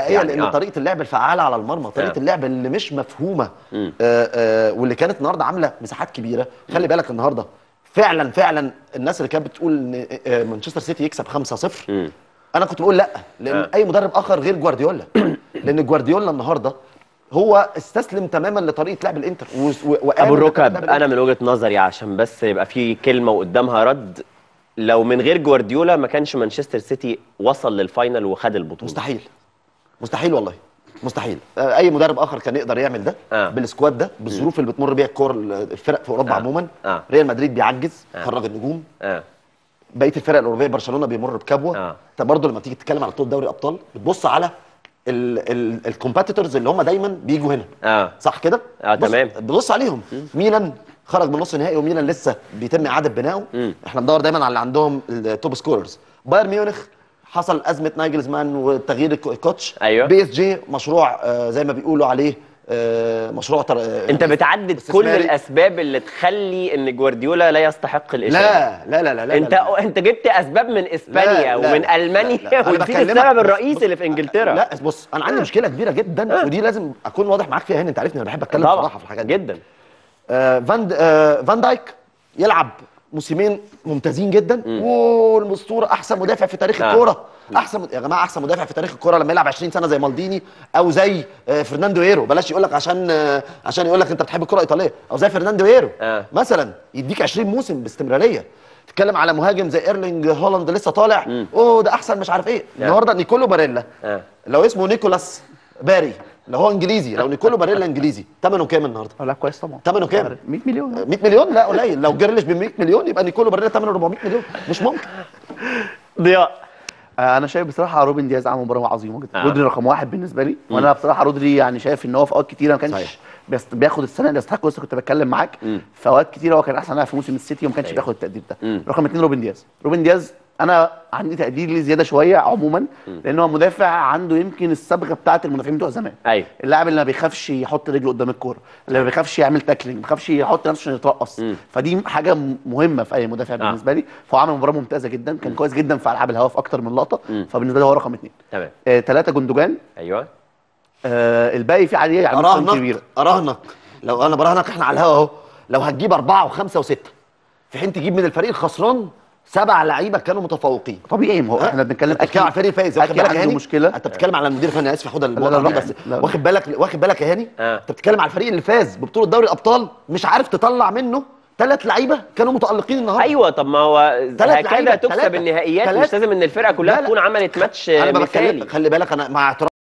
الحقيقيه يعني، لان آه. طريقه اللعب الفعاله على المرمى طريقه آه. اللعب اللي مش مفهومه مم. آه آه واللي كانت النهارده عامله مساحات كبيره خلي بالك النهارده فعلا فعلا الناس اللي كانت بتقول ان آه، مانشستر سيتي يكسب 5-0 مم. انا كنت بقول لا لان آه. اي مدرب اخر غير جوارديولا لان جوارديولا النهارده هو استسلم تماما لطريقه لعب الانتر و- و- وآمن ابو بطريقة الركب لعب انا من وجهه نظري عشان بس يبقى في كلمه وقدامها رد لو من غير جوارديولا ما كانش مانشستر سيتي وصل للفاينل وخد البطوله مستحيل مستحيل والله مستحيل آه، اي مدرب اخر كان يقدر يعمل ده آه. بالسكواد ده بالظروف اللي بتمر بيها الكور الفرق في اوروبا آه. عموما آه. ريال مدريد بيعجز آه. خرج النجوم اه بقيه الفرق الاوروبيه برشلونه بيمر بكبوه آه. انت برضه لما تيجي تتكلم على بطوله دوري الابطال بتبص على الكومبيتيتورز اللي هم دايما بيجوا هنا اه صح كده آه، بص- تمام. بص عليهم ميلان خرج من نص نهائي وميلان لسه بيتم اعاده بنائه مم. احنا بندور دايما على اللي عندهم التوب سكوررز بايرن ميونخ حصل ازمه نايجلزمان وتغيير الكو- الكوتش أيوة. بي اس جي مشروع آه، زي ما بيقولوا عليه آه، مشروع تر... آه، انت بتعدد كل استثماري. الاسباب اللي تخلي ان جوارديولا لا يستحق الاشاده لا لا لا لا لا انت لا. انت جبت اسباب من اسبانيا لا، لا، ومن لا، المانيا لا، لا. أنا ونسيت بكلمك- السبب بص- الرئيسي بص- اللي في انجلترا لا بص انا عندي مشكله كبيره جدا ودي لازم اكون واضح معاك فيها هنا انت عارفني انا بحب اتكلم طبعا بصراحه في الحاجات دي جدا آه، فان آه، فان دايك يلعب موسمين ممتازين جدا والاسطوره احسن مدافع في تاريخ آه. الكوره احسن يا جماعه احسن مدافع في تاريخ الكوره لما يلعب 20 سنه زي مالديني او زي آه، فرناندو ايرو بلاش يقول لك عشان آه، عشان يقول لك انت بتحب الكره الايطاليه او زي فرناندو ايرو آه. مثلا يديك 20 موسم باستمراريه تتكلم على مهاجم زي ايرلينج هولاند لسه طالع اوه ده احسن مش عارف ايه النهارده نيكولو باريلا آه. لو اسمه نيكولاس باري لو هو انجليزي لو نيكولو باريلا انجليزي ثمنه كام النهارده لا كويس طبعا ثمنه كام 100 مليون 100 مليون لا قليل لو جريليش ب 100 مليون يبقى نيكولو باريلا ثمنه 400 مليون مش ممكن ضياء آه، انا شايف بصراحه روبن دياز عمل مباراه عظيمه جدا آه. آه. رودري رقم واحد بالنسبه لي وانا بصراحه رودري يعني شايف ان هو في اوقات كتيره ما صحيح. كانش بيست- بياخد السنه اللي يستحق لسه كنت بتكلم معاك مم. في اوقات كتيره هو كان احسن لاعب في موسم السيتي وما كانش أيوة. بياخد التقدير ده مم. رقم اثنين روبن دياز روبن دياز انا عندي تقدير ليه زياده شويه عموما لان هو مدافع عنده يمكن الصبغه بتاعه المدافعين بتوع زمان ايوه اللاعب اللي ما بيخافش يحط رجله قدام الكوره اللي ما بيخافش يعمل تاكلينج ما بيخافش يحط نفسه عشان يترقص مم. فدي حاجه م- مهمه في اي مدافع بالنسبه لي فهو عمل مباراه ممتازه جدا كان كويس جدا في العاب الهواء في اكتر من لقطه مم. فبالنسبه لي هو رقم اثنين تمام آه، ثلاثه جندوجان ايوه آه الباقي في عليه يعني مقام اراهنك كبير اراهنك لو انا براهنك احنا على الهوا اهو لو هتجيب اربعه وخمسه وسته في حين تجيب من الفريق الخسران سبع لعيبه كانوا متفوقين طبيعي ما هو ها؟ احنا بنتكلم انت بتتكلم على الفريق الفايز واخد أكيد بالك يا عنده هاني مشكله انت بتتكلم على المدير الفني أنا اسف هاخد لا، الموضوع لا، دي لا، بس لا. واخد بالك واخد بالك يا هاني آه. انت بتتكلم على الفريق اللي فاز ببطوله دوري الابطال مش عارف تطلع منه ثلاث لعيبه كانوا متالقين النهارده ايوه طب ما هو تلات هكذا لعيبة، تكسب تلاتة. النهائيات تلاتة. مش لازم ان الفرقه كلها لا، لا. تكون عملت ماتش انا ما مثالي بتكلم خلي بالك انا مع احترامي